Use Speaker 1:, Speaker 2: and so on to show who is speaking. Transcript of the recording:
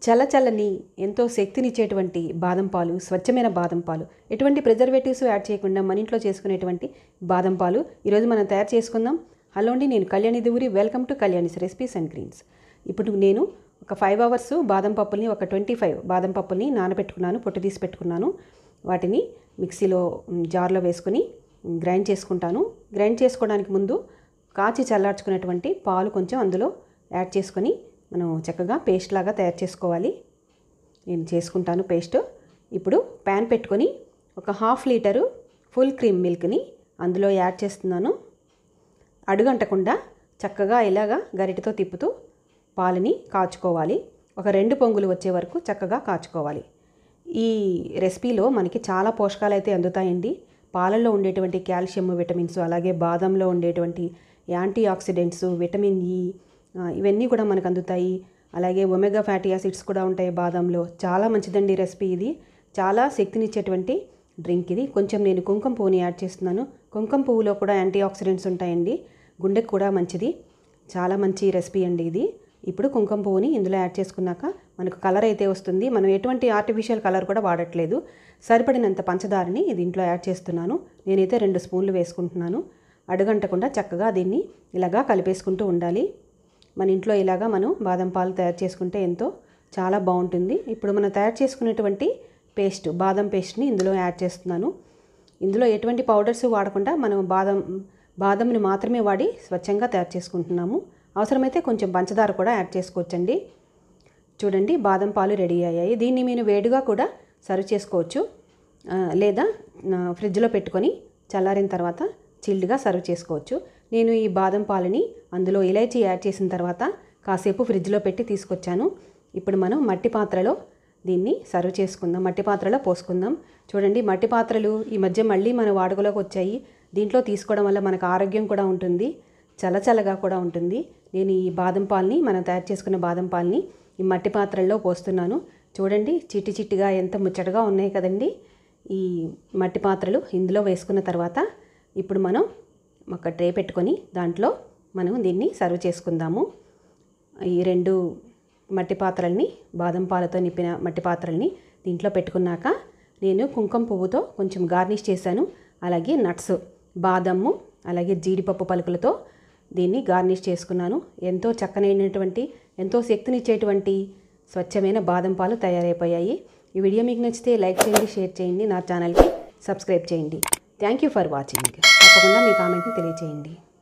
Speaker 1: చల్లచల్లని ఎంతో శక్తినిచ్చేటువంటి బాదం పాలు స్వచ్ఛమైన బాదం పాలు ఎటువంటి ప్రిజర్వేటివ్స్ యాడ్ చేయకుండా మన ఇంట్లో చేసుకునేటువంటి బాదం పాలు ఈరోజు మనం తయారు చేసుకుందాం హలో అండి నేను Kalyani దివురి welcome to కళ్యాణిస్ recipes and Greens ఇప్పుడు నేను ఒక ఫైవ్ అవర్స్ బాదం పప్పుల్ని ఒక ట్వంటీ ఫైవ్ బాదం పప్పుల్ని నానబెట్టుకున్నాను పొట్టు తీసి పెట్టుకున్నాను వాటిని మిక్సీలో మ్, జార్లో వేసుకుని మ్, గ్రైండ్ చేసుకుంటాను గ్రైండ్ చేసుకోవడానికి ముందు కాచి చల్లార్చుకున్నటువంటి పాలు కొంచెం అందులో యాడ్ చేసుకొని మనం చక్కగా పేస్ట్ లాగా తయారు చేసుకోవాలి నేను చేసుకుంటాను పేస్ట్ ఇప్పుడు ప్యాన్ పెట్టుకొని ఒక హాఫ్ లీటరు ఫుల్ క్రీమ్ మిల్క్ని అందులో యాడ్ చేస్తున్నాను అడుగంటకుండా చక్కగా ఇలాగా గరిటెతో తిప్పుతూ పాలని కాచుకోవాలి ఒక రెండు పొంగులు వచ్చే వరకు చక్కగా కాచుకోవాలి ఈ రెసిపీలో మనకి చాలా పోషకాలు అయితే అందుతాయండి పాలల్లో ఉండేటువంటి కాల్షియం విటమిన్స్ అలాగే బాదంలో ఉండేటువంటి యాంటీ ఆక్సిడెంట్స్ విటమిన్ ఈ ఆ, ఇవన్నీ కూడా మనకు అందుతాయి అలాగే ఒమెగా ఫ్యాటీ యాసిడ్స్ కూడా ఉంటాయి బాదంలో చాలా మంచిదండి రెసిపీ ఇది చాలా శక్తినిచ్చేటువంటి డ్రింక్ ఇది కొంచెం నేను కుంకుమ పువ్వుని యాడ్ చేస్తున్నాను కుంకుమ పువ్వులో కూడా యాంటీ ఆక్సిడెంట్స్ ఉంటాయండి గుండెకు కూడా మంచిది చాలా మంచి రెసిపీ అండి ఇది ఇప్పుడు కుంకుమ పువ్వుని ఇందులో యాడ్ చేసుకున్నాక మనకు కలర్ అయితే వస్తుంది మనం ఎటువంటి ఆర్టిఫిషియల్ కలర్ కూడా వాడట్లేదు సరిపడినంత పంచదారని దీంట్లో యాడ్ చేస్తున్నాను నేనైతే రెండు స్పూన్లు వేసుకుంటున్నాను అడుగంటకుండా చక్కగా దీన్ని ఇలాగా కలిపేసుకుంటూ ఉండాలి మన ఇంట్లో ఇలాగా మనం బాదం పాలు తయారు చేసుకుంటే ఎంతో చాలా బాగుంటుంది ఇప్పుడు మనం తయారు చేసుకునేటువంటి పేస్ట్ బాదం పేస్ట్ని ఇందులో యాడ్ చేస్తున్నాను ఇందులో ఎటువంటి పౌడర్స్ వాడకుండా మనం బాదం బాదంని మాత్రమే వాడి స్వచ్ఛంగా తయారు చేసుకుంటున్నాము అవసరమైతే కొంచెం పంచదార కూడా యాడ్ చేసుకోవచ్చండి చూడండి బాదం పాలు రెడీ అయ్యాయి దీన్ని మీరు వేడిగా కూడా సర్వ్ చేసుకోవచ్చు ఆ, లేదా ఆ, ఫ్రిడ్జ్లో పెట్టుకొని చల్లారిన తర్వాత చిల్డ్గా సర్వ్ చేసుకోవచ్చు నేను ఈ బాదం పాలని అందులో ఇలైచీ యాడ్ చేసిన తర్వాత కాసేపు ఫ్రిడ్జ్లో పెట్టి తీసుకొచ్చాను ఇప్పుడు మనం మట్టి పాత్రలో దీన్ని సర్వ్ చేసుకుందాం మట్టి పాత్రలో పోసుకుందాం చూడండి మట్టి పాత్రలు ఈ మధ్య మళ్ళీ మన వాడుకలోకి వచ్చాయి దీంట్లో తీసుకోవడం వల్ల మనకు ఆరోగ్యం కూడా ఉంటుంది చల్లచల్లగా కూడా ఉంటుంది నేను ఈ బాదం పాలని మనం తయారు చేసుకున్న బాదం పాలని ఈ మట్టి పాత్రల్లో పోస్తున్నాను చూడండి చిట్టి చిట్టిగా ఎంత ముచ్చటగా ఉన్నాయి కదండి ఈ మట్టి పాత్రలు ఇందులో వేసుకున్న తర్వాత ఇప్పుడు మనం ఒక ట్రే పెట్టుకొని దాంట్లో మనం దీన్ని సర్వ్ చేసుకుందాము ఈ రెండు మట్టి పాత్రల్ని బాదం పాలతో నింపిన మట్టి పాత్రల్ని దీంట్లో పెట్టుకున్నాక నేను కుంకుమ పువ్వుతో కొంచెం గార్నిష్ చేశాను అలాగే నట్స్ బాదము అలాగే జీడిపప్పు పలుకులతో దీన్ని గార్నిష్ చేసుకున్నాను ఎంతో చక్కనైనటువంటి ఎంతో శక్తినిచ్చేటువంటి స్వచ్ఛమైన బాదం పాలు తయారైపోయాయి ఈ వీడియో మీకు నచ్చితే లైక్ చేయండి షేర్ చేయండి నా ఛానల్కి సబ్స్క్రైబ్ చేయండి థ్యాంక్ యూ ఫర్ వాచింగ్ తప్పకుండా మీ కామెంట్ని తెలియచేయండి